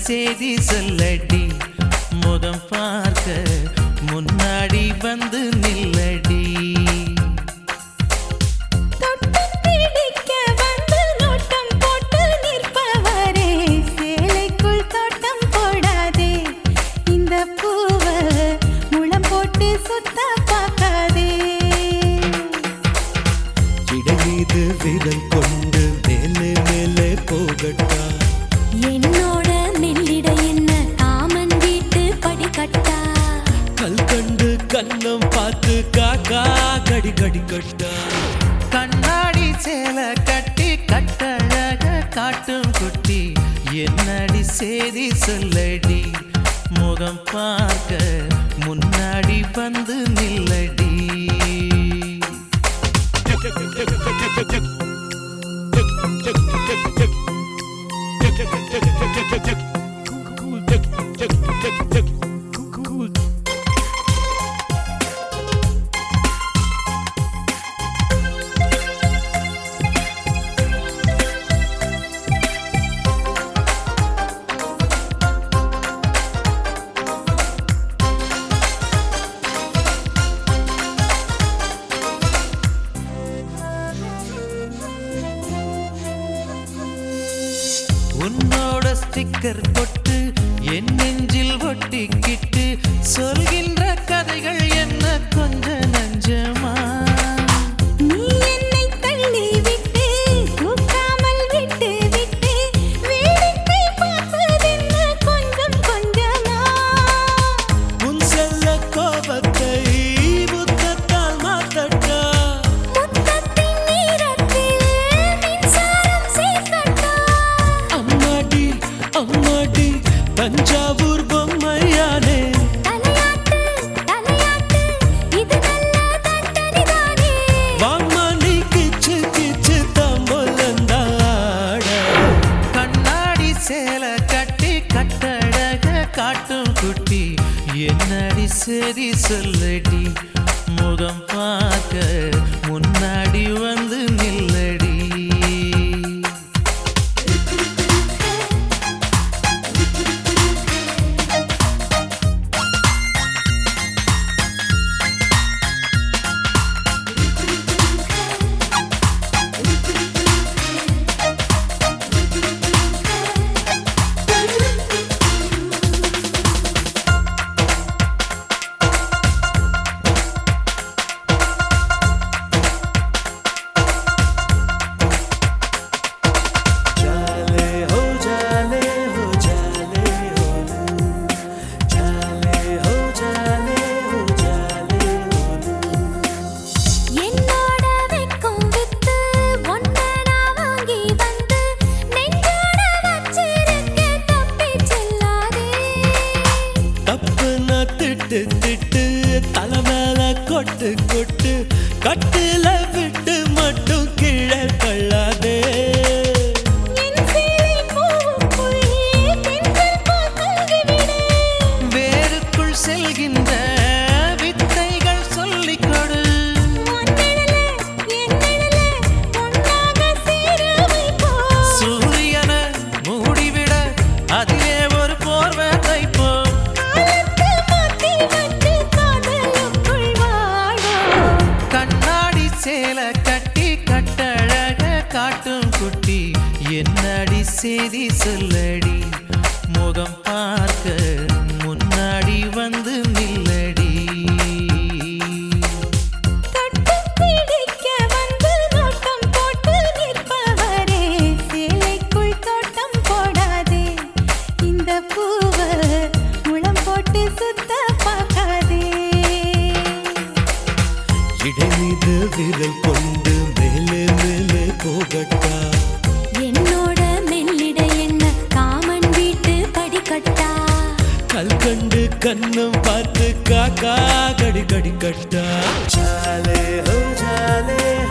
செய்தி சொல்லடி முகம் பார்க்க முன்னாடி வந்து நில்லடி தொட்டு பிடிக்க வந்து நோட்டம் போட்டு நிற்பவரே சேலைக்குள் தோட்டம் போடாதே இந்த பூவை முளம் போட்டு சுத்த பார்க்காதே இடைமீது விரல் கொண்டு மேலே மேலே போகட்டா என்னோட மெல்லிட என்ன காமன் வீட்டு படிக்கட்டா கல் கண்டு கண்ணம் பார்த்து காக்கா கடி கடி கட்டா கண்ணாடி சேலை கட்டி கட்டழக காட்டும் குட்டி என்னடி செய்தி சொல்லடி முகம் பார்க்க முன்னாடி வந்து நில்லடி உன்னோட ஸ்டிக்கர் போட்டு என் நெஞ்சில் ஒட்டிக்கிட்டு சொல்கின்ற கதைகள் என்ன கொஞ்ச நஞ்சமா நீ என்னை தள்ளி விட்டு தூக்காமல் விட்டு விட்டு வேடிக்கை பார்ப்பதென்ன கொஞ்சம் கொஞ்சமா உன் செல்ல கோபத்தை புத்தத்தால் மாத்தட்டா முத்தத்தின் நீரத்தில் மின்சாரம் சேர்க்கட்டா அம்மாடி அம்மாடி தஞ்சாவூர் பொம்மையானே தலையாட்டு தலையாட்டு இது நல்ல தண்டனைதானே வாம்மா நீ கிச்சு கிச்சு தம்பொல்லந்தாட கண்ணாடி சேலை கட்டி கட்டழக காட்டும் குட்டி என்னடி சரி சொல்லடி முகம் பார்க்க முன்னாடி வந்து நில்லடி जाले हो जाले हो जाले हो जाले हो जाले हो जाले என்னோட வெக்கம் வித்து ஒன்ன நான் வாங்கி வந்து நெஞ்சோட வச்சிருக்க தப்பி செல்லாதே தப்பு நான் திட்டு திட்டு தலை மேல கொட்டு கொட்டு கட்டில விட்டு மட்டும் கீழே தள்ளாதே என் சேலை பூவுக்குள் பெண்கள் பூத்தல்கி விடு வேருக்குள் செல்கின்ற வித்தைகள் சொல்லிக் கொடு ஒன்னிழல என்னிழல ஒன்னாக சேர வைப்போம் சூரியன மூடிவிட அதிலே ஒரு போர்வை தைப்போம் காலத்து மாத்தி வச்சு காதலுக்குள் வாழோம் கண்ணாடி சேலை கட்டி கட்டழக காட்டும் குட்டி என்னடி செய்தி சொல்லடி முகம் பார்க்க முன்னாடி வந்து நில்லடி தொட்டு பிடிக்க வந்து நோட்டம் போட்டு நிற்பவரே சேலைக்குள் தோட்டம் போடாதே இந்த பூவை முளம் போட்டு சுத்த பார்க்காதே இடைமீது விரல் கொண்டு மேலே மேலே போகட்டா என்னோட மெல்லிட என்ன காமன் வீட்டு படிக்கட்டா கல் கண்டு கண்ணம் பார்த்து காக்கா கடி கடி கட்டா ஜாலே ஹோ ஜாலே